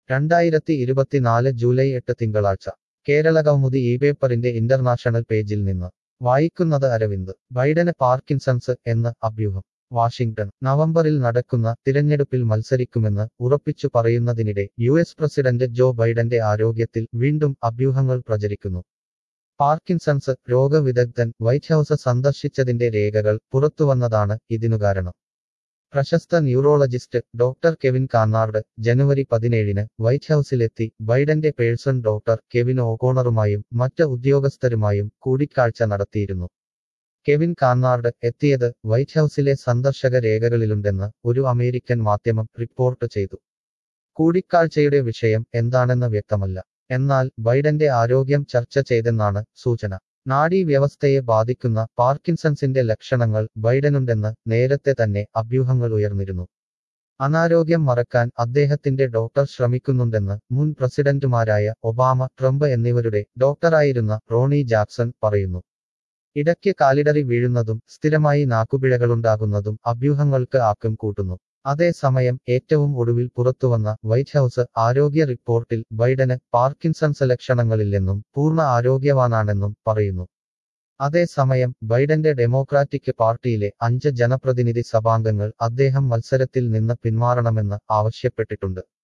രണ്ടായിരത്തി ഇരുപത്തിനാല് ജൂലൈ എട്ട് തിങ്കളാഴ്ച കേരള കൗമുദി ഈ പേപ്പറിന്റെ ഇന്റർനാഷണൽ പേജിൽ നിന്ന് വായിക്കുന്നത് അരവിന്ദ് ബൈഡന് പാർക്കിൻസൺസ് എന്ന് അഭ്യൂഹം വാഷിംഗ്ടൺ നവംബറിൽ നടക്കുന്ന തിരഞ്ഞെടുപ്പിൽ മത്സരിക്കുമെന്ന് ഉറപ്പിച്ചു പറയുന്നതിനിടെ യു എസ് പ്രസിഡന്റ് ജോ ബൈഡന്റെ ആരോഗ്യത്തിൽ വീണ്ടും അഭ്യൂഹങ്ങൾ പ്രചരിക്കുന്നു പാർക്കിൻസൺസ് രോഗവിദഗ്ധൻ വൈറ്റ് ഹൌസ് സന്ദർശിച്ചതിന്റെ രേഖകൾ പുറത്തുവന്നതാണ് ഇതിനു കാരണം പ്രശസ്ത ന്യൂറോളജിസ്റ്റ് ഡോക്ടർ കെവിൻ കാർണാർഡ് ജനുവരി പതിനേഴിന് വൈറ്റ് ഹൌസിലെത്തി ബൈഡന്റെ പേഴ്സൺ ഡോക്ടർ കെവിൻ ഓകോണറുമായും മറ്റ് ഉദ്യോഗസ്ഥരുമായും കൂടിക്കാഴ്ച നടത്തിയിരുന്നു കെവിൻ കാർണാർഡ് എത്തിയത് വൈറ്റ് ഹൌസിലെ സന്ദർശക രേഖകളിലുണ്ടെന്ന് ഒരു അമേരിക്കൻ മാധ്യമം റിപ്പോർട്ട് ചെയ്തു കൂടിക്കാഴ്ചയുടെ വിഷയം എന്താണെന്ന് വ്യക്തമല്ല എന്നാൽ ബൈഡന്റെ ആരോഗ്യം ചർച്ച ചെയ്തെന്നാണ് സൂചന നാഡീ വ്യവസ്ഥയെ ബാധിക്കുന്ന പാർക്കിൻസൺസിന്റെ ലക്ഷണങ്ങൾ ബൈഡനുണ്ടെന്ന് നേരത്തെ തന്നെ അഭ്യൂഹങ്ങൾ ഉയർന്നിരുന്നു അനാരോഗ്യം മറക്കാൻ അദ്ദേഹത്തിന്റെ ഡോക്ടർ ശ്രമിക്കുന്നുണ്ടെന്ന് മുൻ പ്രസിഡന്റുമാരായ ഒബാമ ട്രംപ് എന്നിവരുടെ ഡോക്ടറായിരുന്ന റോണി ജാക്സൺ പറയുന്നു ഇടയ്ക്ക് കാലിടറി വീഴുന്നതും സ്ഥിരമായി നാക്കുപിഴകളുണ്ടാകുന്നതും അഭ്യൂഹങ്ങൾക്ക് ആക്കം കൂട്ടുന്നു അതേസമയം ഏറ്റവും ഒടുവിൽ പുറത്തുവന്ന വൈറ്റ് ഹൌസ് ആരോഗ്യ റിപ്പോർട്ടിൽ ബൈഡന് പാർക്കിൻസൺസ് ലക്ഷണങ്ങളില്ലെന്നും പൂർണ്ണ ആരോഗ്യവാനാണെന്നും പറയുന്നു അതേസമയം ബൈഡന്റെ ഡെമോക്രാറ്റിക് പാർട്ടിയിലെ അഞ്ച് ജനപ്രതിനിധി സഭാംഗങ്ങൾ അദ്ദേഹം മത്സരത്തിൽ നിന്ന് പിന്മാറണമെന്ന് ആവശ്യപ്പെട്ടിട്ടുണ്ട്